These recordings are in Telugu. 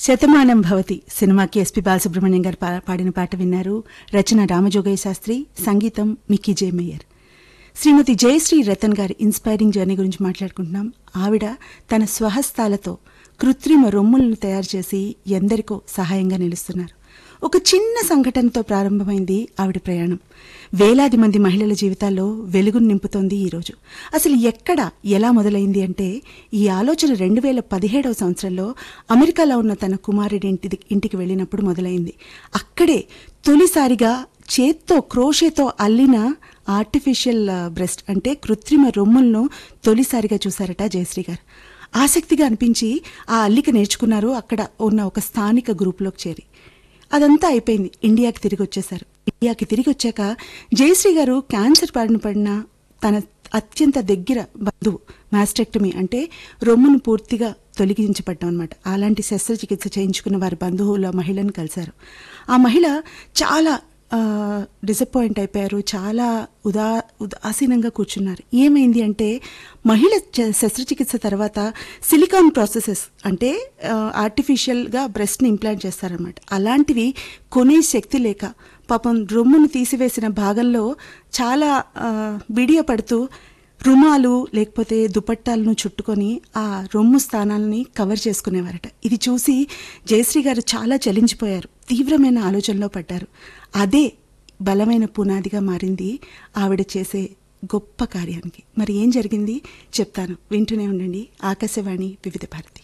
శతమానం భవతి సినిమాకి ఎస్పి బాలసుబ్రహ్మణ్యం గారు పా- పాడిన పాట విన్నారు రచన రామజోగయ్య శాస్త్రి సంగీతం Mickey J Meyer Srimati Jayashree Ratan గారి ఇన్స్పైరింగ్ జర్నీ గురించి మాట్లాడుకుంటున్నాం ఆవిడ తన స్వహస్తాలతో కృత్రిమ రొమ్ములను తయారు చేసి ఎందరికో సహాయంగా నిలుస్తున్నారు ఒక చిన్న సంఘటనతో ప్రారంభమైంది ఆవిడ ప్రయాణం వేలాది మంది మహిళల జీవితాల్లో వెలుగును నింపుతోంది ఈరోజు అసలు ఎక్కడ ఎలా మొదలైంది అంటే ఈ ఆలోచన రెండు వేల పదిహేడవ సంవత్సరంలో అమెరికాలో ఉన్న తన కుమారుడి ఇంటి ఇంటికి వెళ్ళినప్పుడు మొదలైంది అక్కడే తొలిసారిగా చేత్తో క్రోషేతో అల్లిన ఆర్టిఫిషియల్ బ్రెస్ట్ అంటే కృత్రిమ రొమ్ములను తొలిసారిగా చూశారట జయశ్రీ గారు ఆసక్తిగా అనిపించి ఆ అల్లిక నేర్చుకున్నారు అక్కడ ఉన్న ఒక స్థానిక గ్రూప్లోకి చేరి అదంతా అయిపోయింది ఇండియాకి తిరిగి వచ్చేశారు ఇండియాకి తిరిగి వచ్చాక జయశ్రీ గారు క్యాన్సర్ బారిన పడిన తన అత్యంత దగ్గర బంధువు మాస్టెక్టమీ అంటే రొమ్మును పూర్తిగా తొలగించబడ్డం అనమాట అలాంటి శస్త్రచికిత్స చేయించుకున్న వారి బంధువుల మహిళను కలిశారు ఆ మహిళ చాలా డిసప్పాయింట్ అయిపోయారు చాలా ఉదా ఉదాసీనంగా కూర్చున్నారు ఏమైంది అంటే మహిళ చ- శస్త్రచికిత్స తర్వాత సిలికాన్ ప్రాసెసెస్ అంటే ఆర్టిఫిషియల్గా బ్రెస్ట్ని ఇంప్లాంట్ చేస్తారనమాట అలాంటివి కొనే శక్తి లేక పాపం రొమ్మును తీసివేసిన భాగంలో చాలా ఆ, బిడియపడుతూ రుమాలు లేకపోతే దుపట్టాలను చుట్టుకొని ఆ రొమ్ము స్థానాలని కవర్ చేసుకునేవారట ఇది చూసి జయశ్రీ గారు చాలా చలించిపోయారు తీవ్రమైన ఆలోచనలో పడ్డారు అదే బలమైన పునాదిగా మారింది ఆవిడ చేసే గొప్ప కార్యానికి మరి ఏం జరిగింది చెప్తాను వింటూనే ఉండండి ఆకాశవాణి వివిధ భారతి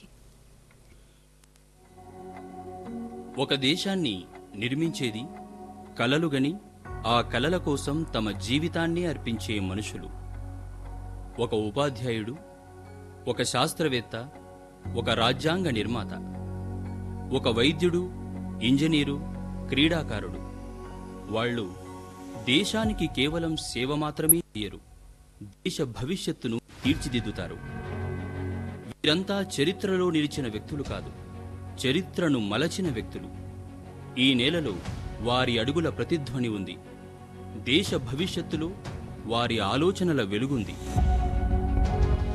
ఒక దేశాన్ని నిర్మించేది కలలుగని ఆ కలల కోసం తమ జీవితాన్ని అర్పించే మనుషులు ఒక ఉపాధ్యాయుడు ఒక శాస్త్రవేత్త ఒక రాజ్యాంగ నిర్మాత ఒక వైద్యుడు ఇంజనీరు క్రీడాకారుడు వాళ్ళు దేశానికి కేవలం సేవ మాత్రమే చేయరు దేశ భవిష్యత్తును తీర్చిదిద్దుతారు వీరంతా చరిత్రలో నిలిచిన వ్యక్తులు కాదు చరిత్రను మలచిన వ్యక్తులు ఈ నేలలో వారి అడుగుల ప్రతిధ్వని ఉంది దేశ భవిష్యత్తులో వారి ఆలోచనల వెలుగుంది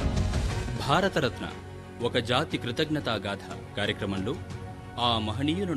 భారతరత్న ఒక జాతి కృతజ్ఞతా గాథ కార్యక్రమంలో ఆ మహనీయులను